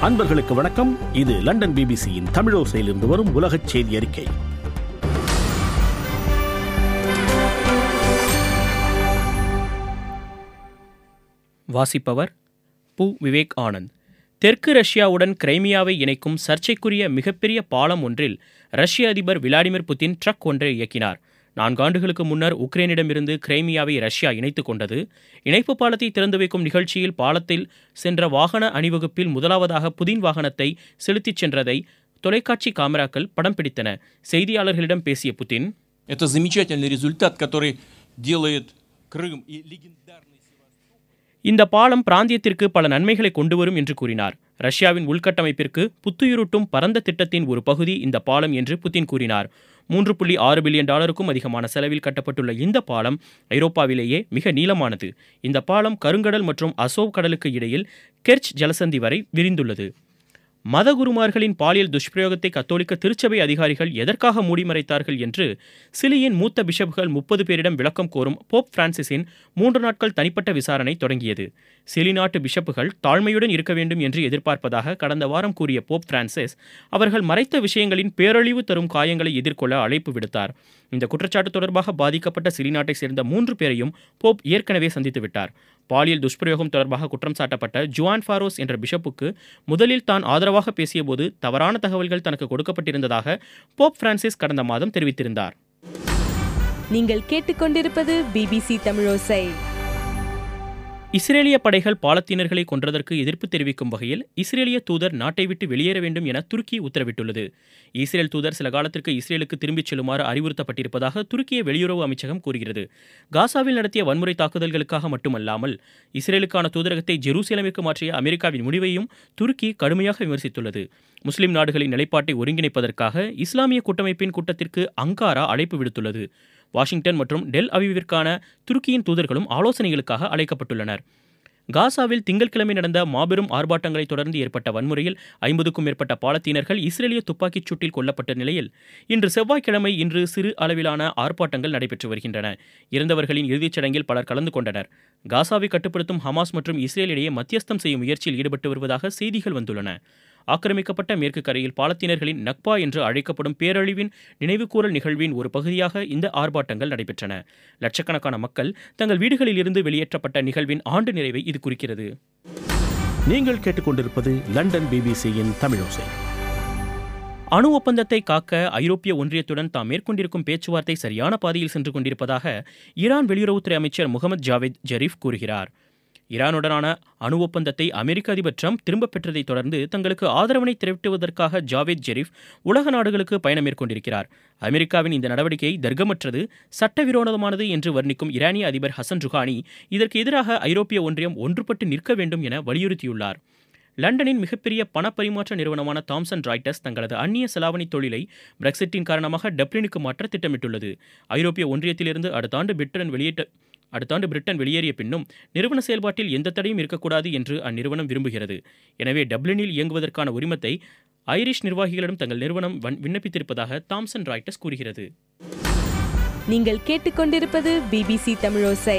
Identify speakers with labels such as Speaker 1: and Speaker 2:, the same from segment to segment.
Speaker 1: அன்பர்களுக்கு வணக்கம் இது லண்டன் பிபிசியின் தமிழோசையிலிருந்து வரும் உலகச் செய்தி அறிக்கை
Speaker 2: வாசிப்பவர் பு விவேக் ஆனந்த் தெற்கு ரஷ்யாவுடன் கிரைமியாவை இணைக்கும் சர்ச்சைக்குரிய மிகப்பெரிய பாலம் ஒன்றில் ரஷ்ய அதிபர் விளாடிமிர் புட்டின் ட்ரக் ஒன்றை இயக்கினார் நான்காண்டுகளுக்கு முன்னர் உக்ரைனிடமிருந்து கிரைமியாவை ரஷ்யா இணைத்துக் கொண்டது இணைப்பு பாலத்தை திறந்து வைக்கும் நிகழ்ச்சியில் பாலத்தில் சென்ற வாகன அணிவகுப்பில் முதலாவதாக புதின் வாகனத்தை செலுத்திச் சென்றதை தொலைக்காட்சி காமெராக்கள் படம் பிடித்தன செய்தியாளர்களிடம் பேசிய புட்டின்
Speaker 3: Это замечательный результат, который делает Крым и легендарный
Speaker 2: இந்த பாலம் பிராந்தியத்திற்கு பல நன்மைகளை கொண்டு வரும் என்று கூறினார் ரஷ்யாவின் உள்கட்டமைப்பிற்கு புத்துயிரூட்டும் பரந்த திட்டத்தின் ஒரு பகுதி இந்த பாலம் என்று புத்தின் கூறினார் மூன்று புள்ளி ஆறு பில்லியன் டாலருக்கும் அதிகமான செலவில் கட்டப்பட்டுள்ள இந்த பாலம் ஐரோப்பாவிலேயே மிக நீளமானது இந்த பாலம் கருங்கடல் மற்றும் அசோவ் கடலுக்கு இடையில் கெர்ச் ஜலசந்தி வரை விரிந்துள்ளது மதகுருமார்களின் பாலியல் துஷ்பிரயோகத்தை கத்தோலிக்க திருச்சபை அதிகாரிகள் எதற்காக மூடிமறைத்தார்கள் என்று சிலியின் மூத்த பிஷப்கள் முப்பது பேரிடம் விளக்கம் கோரும் போப் பிரான்சிஸின் மூன்று நாட்கள் தனிப்பட்ட விசாரணை தொடங்கியது சிலி நாட்டு பிஷப்புகள் தாழ்மையுடன் இருக்க வேண்டும் என்று எதிர்பார்ப்பதாக கடந்த வாரம் கூறிய போப் பிரான்சிஸ் அவர்கள் மறைத்த விஷயங்களின் பேரழிவு தரும் காயங்களை எதிர்கொள்ள அழைப்பு விடுத்தார் இந்த குற்றச்சாட்டு தொடர்பாக பாதிக்கப்பட்ட சிலி நாட்டை சேர்ந்த மூன்று பேரையும் போப் ஏற்கனவே சந்தித்து விட்டார் பாலியல் துஷ்பிரயோகம் தொடர்பாக குற்றம் சாட்டப்பட்ட ஜுவான் ஃபாரோஸ் என்ற பிஷப்புக்கு முதலில் தான் ஆதரவாக பேசியபோது தவறான தகவல்கள் தனக்கு கொடுக்கப்பட்டிருந்ததாக போப் பிரான்சிஸ் கடந்த மாதம் தெரிவித்திருந்தார்
Speaker 4: நீங்கள் கேட்டுக்கொண்டிருப்பது பிபிசி தமிழோசை
Speaker 2: இஸ்ரேலிய படைகள் பாலத்தீனர்களை கொன்றதற்கு எதிர்ப்பு தெரிவிக்கும் வகையில் இஸ்ரேலிய தூதர் நாட்டை விட்டு வெளியேற வேண்டும் என துருக்கி உத்தரவிட்டுள்ளது இஸ்ரேல் தூதர் சில காலத்திற்கு இஸ்ரேலுக்கு திரும்பிச் செல்லுமாறு அறிவுறுத்தப்பட்டிருப்பதாக துருக்கிய வெளியுறவு அமைச்சகம் கூறுகிறது காசாவில் நடத்திய வன்முறை தாக்குதல்களுக்காக மட்டுமல்லாமல் இஸ்ரேலுக்கான தூதரகத்தை ஜெருசலேமிற்கு மாற்றிய அமெரிக்காவின் முடிவையும் துருக்கி கடுமையாக விமர்சித்துள்ளது முஸ்லிம் நாடுகளின் நிலைப்பாட்டை ஒருங்கிணைப்பதற்காக இஸ்லாமிய கூட்டமைப்பின் கூட்டத்திற்கு அங்காரா அழைப்பு விடுத்துள்ளது வாஷிங்டன் மற்றும் டெல் அவிவிற்கான துருக்கியின் தூதர்களும் ஆலோசனைகளுக்காக அழைக்கப்பட்டுள்ளனர் காசாவில் திங்கட்கிழமை நடந்த மாபெரும் ஆர்ப்பாட்டங்களை தொடர்ந்து ஏற்பட்ட வன்முறையில் ஐம்பதுக்கும் மேற்பட்ட பாலத்தீனர்கள் இஸ்ரேலிய துப்பாக்கிச் சூட்டில் கொல்லப்பட்ட நிலையில் இன்று செவ்வாய்க்கிழமை இன்று சிறு அளவிலான ஆர்ப்பாட்டங்கள் நடைபெற்று வருகின்றன இறந்தவர்களின் இறுதிச் சடங்கில் பலர் கலந்து கொண்டனர் காசாவை கட்டுப்படுத்தும் ஹமாஸ் மற்றும் இஸ்ரேல் இடையே மத்தியஸ்தம் செய்யும் முயற்சியில் ஈடுபட்டு வருவதாக செய்திகள் வந்துள்ளன ஆக்கிரமிக்கப்பட்ட மேற்கு கரையில் பாலத்தீனர்களின் நக்பா என்று அழைக்கப்படும் பேரழிவின் நினைவுகூரல் நிகழ்வின் ஒரு பகுதியாக இந்த ஆர்ப்பாட்டங்கள் நடைபெற்றன லட்சக்கணக்கான மக்கள் தங்கள் வீடுகளில் இருந்து வெளியேற்றப்பட்ட நிகழ்வின் ஆண்டு நிறைவை இது குறிக்கிறது
Speaker 1: நீங்கள் கேட்டுக்கொண்டிருப்பது லண்டன் பிபிசியின் தமிழோசை
Speaker 2: அணு ஒப்பந்தத்தை காக்க ஐரோப்பிய ஒன்றியத்துடன் தாம் மேற்கொண்டிருக்கும் பேச்சுவார்த்தை சரியான பாதையில் சென்று கொண்டிருப்பதாக ஈரான் வெளியுறவுத்துறை அமைச்சர் முகமது ஜாவேத் ஜரீஃப் கூறுகிறார் ஈரானுடனான அணு ஒப்பந்தத்தை அமெரிக்க அதிபர் ட்ரம்ப் திரும்பப் பெற்றதை தொடர்ந்து தங்களுக்கு ஆதரவினை திரட்டுவதற்காக ஜாவேத் ஜெரீஃப் உலக நாடுகளுக்கு பயணம் மேற்கொண்டிருக்கிறார் அமெரிக்காவின் இந்த நடவடிக்கை தர்க்கமற்றது சட்டவிரோதமானது என்று வர்ணிக்கும் ஈரானிய அதிபர் ஹசன் ருஹானி இதற்கு எதிராக ஐரோப்பிய ஒன்றியம் ஒன்றுபட்டு நிற்க வேண்டும் என வலியுறுத்தியுள்ளார் லண்டனின் மிகப்பெரிய பணப்பரிமாற்ற நிறுவனமான தாம்சன் ராய்டர்ஸ் தங்களது அந்நிய செலாவணி தொழிலை பிரெக்சிட்டின் காரணமாக டப்ளினுக்கு மாற்ற திட்டமிட்டுள்ளது ஐரோப்பிய ஒன்றியத்திலிருந்து அடுத்த ஆண்டு பிரிட்டன் வெளியிட்ட அடுத்த ஆண்டு பிரிட்டன் வெளியேறிய பின்னும் நிறுவன செயல்பாட்டில் எந்த தடையும் இருக்கக்கூடாது என்று அந்நிறுவனம் விரும்புகிறது எனவே டப்ளினில் இயங்குவதற்கான உரிமத்தை ஐரிஷ் நிர்வாகிகளிடம் தங்கள் நிறுவனம் வன்- விண்ணப்பித்திருப்பதாக தாம்சன் ராய்டர்ஸ் கூறுகிறது
Speaker 4: நீங்கள் கேட்டுக்கொண்டிருப்பது பிபிசி தமிழோசை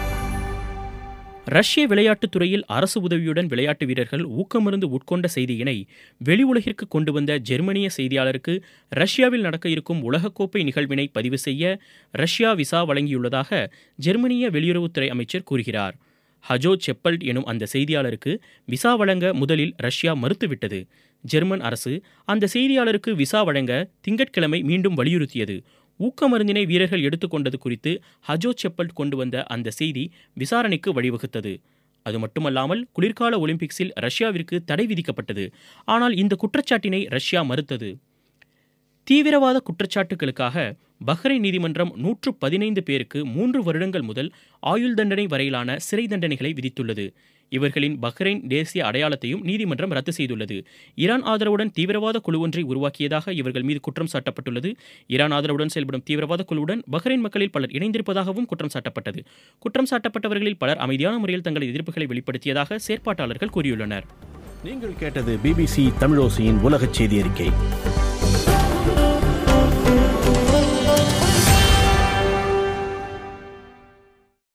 Speaker 2: ரஷ்ய விளையாட்டுத் துறையில் அரசு உதவியுடன் விளையாட்டு வீரர்கள் ஊக்கமருந்து உட்கொண்ட செய்தியினை வெளி உலகிற்கு கொண்டு வந்த ஜெர்மனிய செய்தியாளருக்கு ரஷ்யாவில் நடக்க இருக்கும் உலகக்கோப்பை நிகழ்வினை பதிவு செய்ய ரஷ்யா விசா வழங்கியுள்ளதாக ஜெர்மனிய வெளியுறவுத்துறை அமைச்சர் கூறுகிறார் ஹஜோ செப்பல்ட் எனும் அந்த செய்தியாளருக்கு விசா வழங்க முதலில் ரஷ்யா மறுத்துவிட்டது ஜெர்மன் அரசு அந்த செய்தியாளருக்கு விசா வழங்க திங்கட்கிழமை மீண்டும் வலியுறுத்தியது ஊக்க மருந்தினை வீரர்கள் எடுத்துக்கொண்டது குறித்து ஹஜோ செப்பல்ட் கொண்டு வந்த அந்த செய்தி விசாரணைக்கு வழிவகுத்தது அது மட்டுமல்லாமல் குளிர்கால ஒலிம்பிக்ஸில் ரஷ்யாவிற்கு தடை விதிக்கப்பட்டது ஆனால் இந்த குற்றச்சாட்டினை ரஷ்யா மறுத்தது தீவிரவாத குற்றச்சாட்டுகளுக்காக பஹ்ரைன் நீதிமன்றம் நூற்று பதினைந்து பேருக்கு மூன்று வருடங்கள் முதல் ஆயுள் தண்டனை வரையிலான சிறை தண்டனைகளை விதித்துள்ளது இவர்களின் பஹ்ரைன் தேசிய அடையாளத்தையும் நீதிமன்றம் ரத்து செய்துள்ளது ஈரான் ஆதரவுடன் தீவிரவாத குழு ஒன்றை உருவாக்கியதாக இவர்கள் மீது குற்றம் சாட்டப்பட்டுள்ளது ஈரான் ஆதரவுடன் செயல்படும் தீவிரவாத குழுவுடன் பஹ்ரைன் மக்களில் பலர் இணைந்திருப்பதாகவும் குற்றம் சாட்டப்பட்டது குற்றம் சாட்டப்பட்டவர்களில் பலர் அமைதியான முறையில் தங்களது எதிர்ப்புகளை வெளிப்படுத்தியதாக செயற்பாட்டாளர்கள் கூறியுள்ளனர்
Speaker 1: நீங்கள் கேட்டது பிபிசி தமிழோசையின் உலகச் செய்தி அறிக்கை